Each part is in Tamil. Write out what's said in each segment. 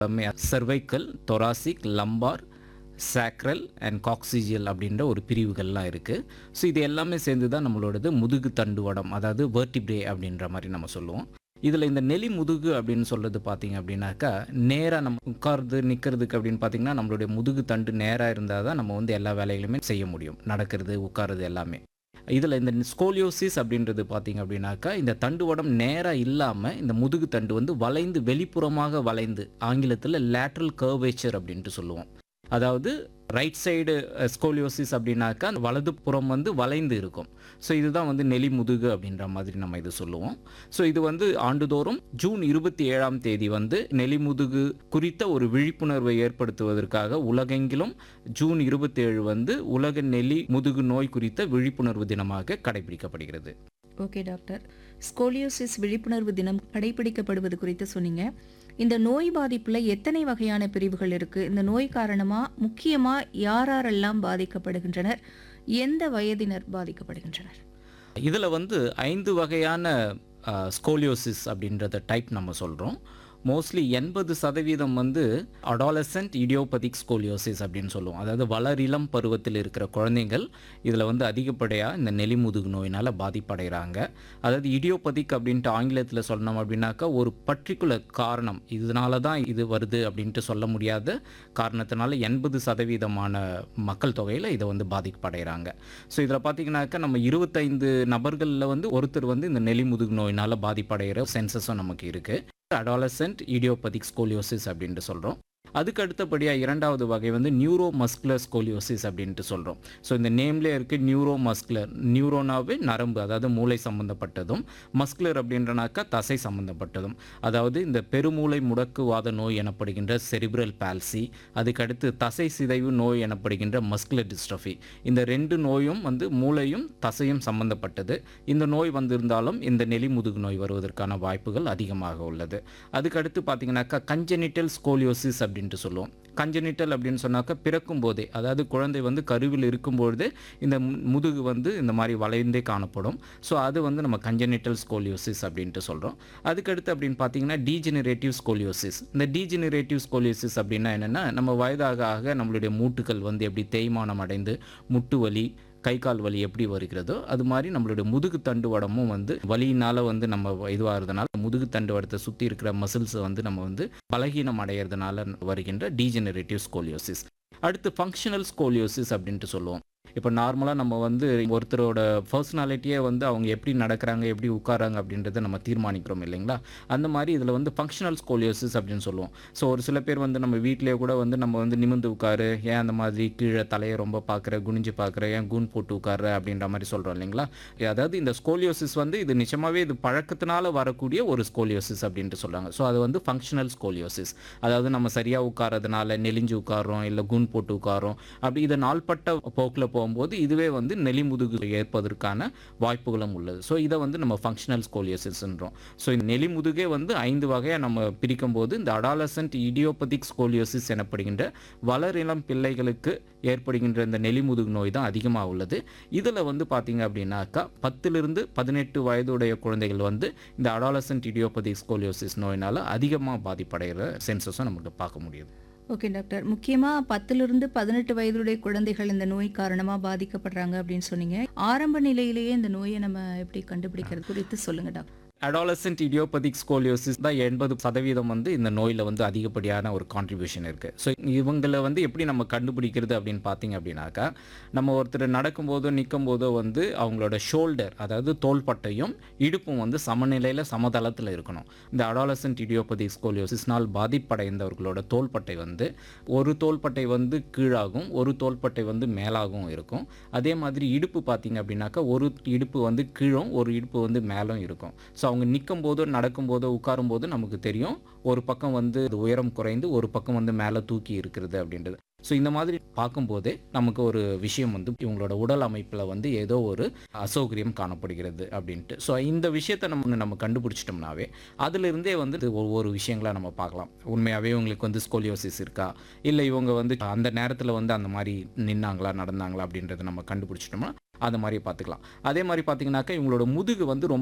cervical thoracic lumbar sacral and coccygeal அப்படின்ற ஒரு பிரிவுகள்லாம் இருக்குது ஸோ இது எல்லாமே சேர்ந்து தான் நம்மளோடது முதுகு தண்டுவடம் அதாவது வேர்டிப்ரே அப்படின்ற மாதிரி நம்ம சொல்லுவோம் இதில் இந்த நெலி முதுகு அப்படின்னு சொல்கிறது பார்த்தீங்க அப்படின்னாக்கா நேராக நம்ம உட்கார்றது நிற்கிறதுக்கு அப்படின்னு பார்த்தீங்கன்னா நம்மளுடைய முதுகு தண்டு நேராக இருந்தால் தான் நம்ம வந்து எல்லா வேலைகளுமே செய்ய முடியும் நடக்கிறது உட்கார்றது எல்லாமே இதில் இந்த ஸ்கோலியோசிஸ் அப்படின்றது பார்த்தீங்க அப்படின்னாக்கா இந்த தண்டுவடம் நேராக இல்லாமல் இந்த முதுகு தண்டு வந்து வளைந்து வெளிப்புறமாக வளைந்து ஆங்கிலத்தில் லேட்ரல் கர்வேச்சர் அப்படின்ட்டு சொல்லுவோம் அதாவது ரைட் சைடு ஸ்கோலியோசிஸ் அப்படின்னாக்கா அந்த வலது புறம் வந்து வளைந்து இருக்கும் ஸோ இதுதான் வந்து நெலி முதுகு அப்படின்ற மாதிரி நம்ம இது சொல்லுவோம் ஸோ இது வந்து ஆண்டுதோறும் ஜூன் இருபத்தி ஏழாம் தேதி வந்து நெலி முதுகு குறித்த ஒரு விழிப்புணர்வை ஏற்படுத்துவதற்காக உலகெங்கிலும் ஜூன் இருபத்தேழு வந்து உலக நெலி முதுகு நோய் குறித்த விழிப்புணர்வு தினமாக கடைபிடிக்கப்படுகிறது ஓகே டாக்டர் ஸ்கோலியோசிஸ் விழிப்புணர்வு தினம் கடைபிடிக்கப்படுவது குறித்து சொன்னீங்க இந்த நோய் பாதிப்புல எத்தனை வகையான பிரிவுகள் இருக்கு இந்த நோய் காரணமா முக்கியமா யாரெல்லாம் பாதிக்கப்படுகின்றனர் எந்த வயதினர் பாதிக்கப்படுகின்றனர் இதில் வந்து ஐந்து வகையான ஸ்கோலியோசிஸ் அப்படின்றத டைப் நம்ம சொல்கிறோம் மோஸ்ட்லி எண்பது சதவீதம் வந்து அடாலசன்ட் இடியோபதிக் ஸ்கோலியோசிஸ் அப்படின்னு சொல்லுவோம் அதாவது வளரிளம் பருவத்தில் இருக்கிற குழந்தைகள் இதில் வந்து அதிகப்படியாக இந்த நெலிமுதுகு நோயினால் பாதிப்படைகிறாங்க அதாவது இடியோபதிக் அப்படின்ட்டு ஆங்கிலத்தில் சொல்லணும் அப்படின்னாக்கா ஒரு பர்டிகுலர் காரணம் இதனால தான் இது வருது அப்படின்ட்டு சொல்ல முடியாத காரணத்தினால எண்பது சதவீதமான மக்கள் தொகையில் இதை வந்து பாதிப்படைகிறாங்க ஸோ இதில் பார்த்தீங்கன்னாக்கா நம்ம இருபத்தைந்து நபர்களில் வந்து ஒருத்தர் வந்து இந்த நெலிமுதுகு நோயினால் பாதிப்படைகிற சென்சஸும் நமக்கு இருக்குது அடாலசன்ட் இடியோபதிக் ஸ்கோலியோசிஸ் அப்படின்ட்டு சொல்கிறோம் அதுக்கு அடுத்தபடியாக இரண்டாவது வகை வந்து நியூரோ மஸ்குலர் ஸ்கோலியோசிஸ் அப்படின்ட்டு சொல்கிறோம் ஸோ இந்த நேம்லேயே இருக்குது நியூரோ மஸ்குலர் நியூரோனாவே நரம்பு அதாவது மூளை சம்மந்தப்பட்டதும் மஸ்குலர் அப்படின்றனாக்கா தசை சம்மந்தப்பட்டதும் அதாவது இந்த பெருமூளை முடக்குவாத நோய் எனப்படுகின்ற செரிப்ரல் பால்சி அதுக்கடுத்து தசை சிதைவு நோய் எனப்படுகின்ற மஸ்குலர் டிஸ்ட்ரஃபி இந்த ரெண்டு நோயும் வந்து மூளையும் தசையும் சம்மந்தப்பட்டது இந்த நோய் வந்திருந்தாலும் இந்த நெலிமுதுகு நோய் வருவதற்கான வாய்ப்புகள் அதிகமாக உள்ளது அதுக்கடுத்து பார்த்தீங்கன்னாக்கா கஞ்சனிட்டல் ஸ்கோலியோசிஸ் அப்படின்ட்டு சொல்லுவோம் கஞ்சனிட்டல் அப்படின்னு சொன்னாக்கா பிறக்கும் போதே அதாவது குழந்தை வந்து கருவில் இருக்கும்பொழுதே இந்த மு- முதுகு வந்து இந்த மாதிரி வளைந்தே காணப்படும் ஸோ அது வந்து நம்ம கஞ்சனிட்டல் ஸ்கோலியோசிஸ் அப்படின்ட்டு சொல்கிறோம் அதுக்கடுத்து அப்படின்னு பார்த்தீங்கன்னா டீஜெனரேட்டிவ் ஸ்கோலியோசிஸ் இந்த டீஜெனரேட்டிவ் ஸ்கோலியோசிஸ் அப்படின்னா என்னென்னா நம்ம வயதாக ஆக நம்மளுடைய மூட்டுகள் வந்து எப்படி தேய்மானம் அடைந்து முட்டு வலி கை கால் வலி எப்படி வருகிறதோ அது மாதிரி நம்மளுடைய முதுகு தண்டுவடமும் வந்து வலியினால வந்து நம்ம இதுவாகிறதுனால முதுகு தண்டுவடத்தை சுற்றி இருக்கிற மசில்ஸ் வந்து நம்ம வந்து பலகீனம் அடையிறதுனால வருகின்ற டீஜெனரேட்டிவ் ஸ்கோலியோசிஸ் அடுத்து ஃபங்க்ஷனல் ஸ்கோலியோசிஸ் அப்படின்ட்டு சொல்லுவோம் இப்போ நார்மலாக நம்ம வந்து ஒருத்தரோட பர்சனாலிட்டியே வந்து அவங்க எப்படி நடக்கிறாங்க எப்படி உட்காராங்க அப்படின்றத நம்ம தீர்மானிக்கிறோம் இல்லைங்களா அந்த மாதிரி இதில் வந்து ஃபங்க்ஷனல் ஸ்கோலியோசிஸ் அப்படின்னு சொல்லுவோம் ஸோ ஒரு சில பேர் வந்து நம்ம வீட்டிலேயே கூட வந்து நம்ம வந்து நிமிந்து உட்காரு ஏன் அந்த மாதிரி கீழே தலையை ரொம்ப பார்க்குற குனிஞ்சு பார்க்குற ஏன் கூன் போட்டு உட்கார்ற அப்படின்ற மாதிரி சொல்கிறோம் இல்லைங்களா அதாவது இந்த ஸ்கோலியோசிஸ் வந்து இது நிஜமாவே இது பழக்கத்தினால வரக்கூடிய ஒரு ஸ்கோலியோசிஸ் அப்படின்ட்டு சொல்கிறாங்க ஸோ அது வந்து ஃபங்க்ஷனல் ஸ்கோலியோசிஸ் அதாவது நம்ம சரியாக உட்காரதுனால நெலிஞ்சு உட்காரோம் இல்லை கூன் போட்டு உட்காரோம் அப்படி இதை நாள்பட்ட போக்கில் போகும்போது இதுவே வந்து நெலிமுதுகு ஏற்பதற்கான வாய்ப்புகளும் உள்ளது ஸோ இதை வந்து நம்ம ஃபங்க்ஷனல் ஸ்கோலியோசிஸ்ன்றோம் ஸோ இந்த நெலிமுதுகே வந்து ஐந்து வகையாக நம்ம பிரிக்கும் போது இந்த அடாலசன்ட் இடியோபதிக் ஸ்கோலியோசிஸ் எனப்படுகின்ற வளரிளம் பிள்ளைகளுக்கு ஏற்படுகின்ற இந்த நெலிமுதுகு நோய் தான் அதிகமாக உள்ளது இதில் வந்து பார்த்தீங்க அப்படின்னாக்கா பத்திலிருந்து பதினெட்டு வயதுடைய குழந்தைகள் வந்து இந்த அடாலசன்ட் இடியோபதிக் ஸ்கோலியோசிஸ் நோயினால் அதிகமாக பாதிப்படைகிற சென்சஸும் நமக்கு பார்க்க முடியுது ஓகே டாக்டர் முக்கியமா பத்திலிருந்து பதினெட்டு வயதுடைய குழந்தைகள் இந்த நோய் காரணமா பாதிக்கப்படுறாங்க அப்படின்னு சொன்னீங்க ஆரம்ப நிலையிலேயே இந்த நோயை நம்ம எப்படி கண்டுபிடிக்கிறது குறித்து சொல்லுங்க டாக்டர் அடாலசன்ட் இடியோபதிக் ஸ்கோலியோசிஸ் தான் எண்பது சதவீதம் வந்து இந்த நோயில் வந்து அதிகப்படியான ஒரு கான்ட்ரிபியூஷன் இருக்குது ஸோ இவங்களை வந்து எப்படி நம்ம கண்டுபிடிக்கிறது அப்படின்னு பார்த்தீங்க அப்படின்னாக்கா நம்ம ஒருத்தர் நடக்கும்போதோ நிற்கும் போதோ வந்து அவங்களோட ஷோல்டர் அதாவது தோள்பட்டையும் இடுப்பும் வந்து சமநிலையில் சமதளத்தில் இருக்கணும் இந்த அடாலசன்ட் இடியோபதிக் ஸ்கோலியோசிஸ்னால் பாதிப்படைந்தவர்களோட தோள்பட்டை வந்து ஒரு தோள்பட்டை வந்து கீழாகும் ஒரு தோள்பட்டை வந்து மேலாகவும் இருக்கும் அதே மாதிரி இடுப்பு பார்த்தீங்க அப்படின்னாக்கா ஒரு இடுப்பு வந்து கீழும் ஒரு இடுப்பு வந்து மேலும் இருக்கும் ஸோ அவங்க நிற்கும் போதோ நடக்கும் போதோ உட்காரும் போதோ நமக்கு தெரியும் ஒரு பக்கம் வந்து அது உயரம் குறைந்து ஒரு பக்கம் வந்து மேலே தூக்கி இருக்கிறது அப்படின்றது ஸோ இந்த மாதிரி பார்க்கும்போதே நமக்கு ஒரு விஷயம் வந்து இவங்களோட உடல் அமைப்பில் வந்து ஏதோ ஒரு அசௌகரியம் காணப்படுகிறது அப்படின்ட்டு ஸோ இந்த விஷயத்தை நம்ம நம்ம கண்டுபிடிச்சிட்டோம்னாவே அதிலிருந்தே வந்து இது ஒவ்வொரு விஷயங்களா நம்ம பார்க்கலாம் உண்மையாகவே இவங்களுக்கு வந்து ஸ்கோலியோசிஸ் இருக்கா இல்லை இவங்க வந்து அந்த நேரத்தில் வந்து அந்த மாதிரி நின்னாங்களா நடந்தாங்களா அப்படின்றத நம்ம கண்டுபிடிச்சிட்டோம்னா அந்த மாதிரி பார்த்துக்கலாம் அதே மாதிரி பார்த்தீங்கன்னாக்கா இவங்களோட முதுகு வந்து ரொம்ப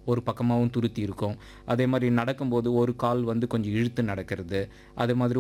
ஒரு பக்கமாகவும் துருத்தி இருக்கும் அதே மாதிரி நடக்கும்போது ஒரு கால் வந்து கொஞ்சம் இழுத்து நடக்கிறது அதே மாதிரி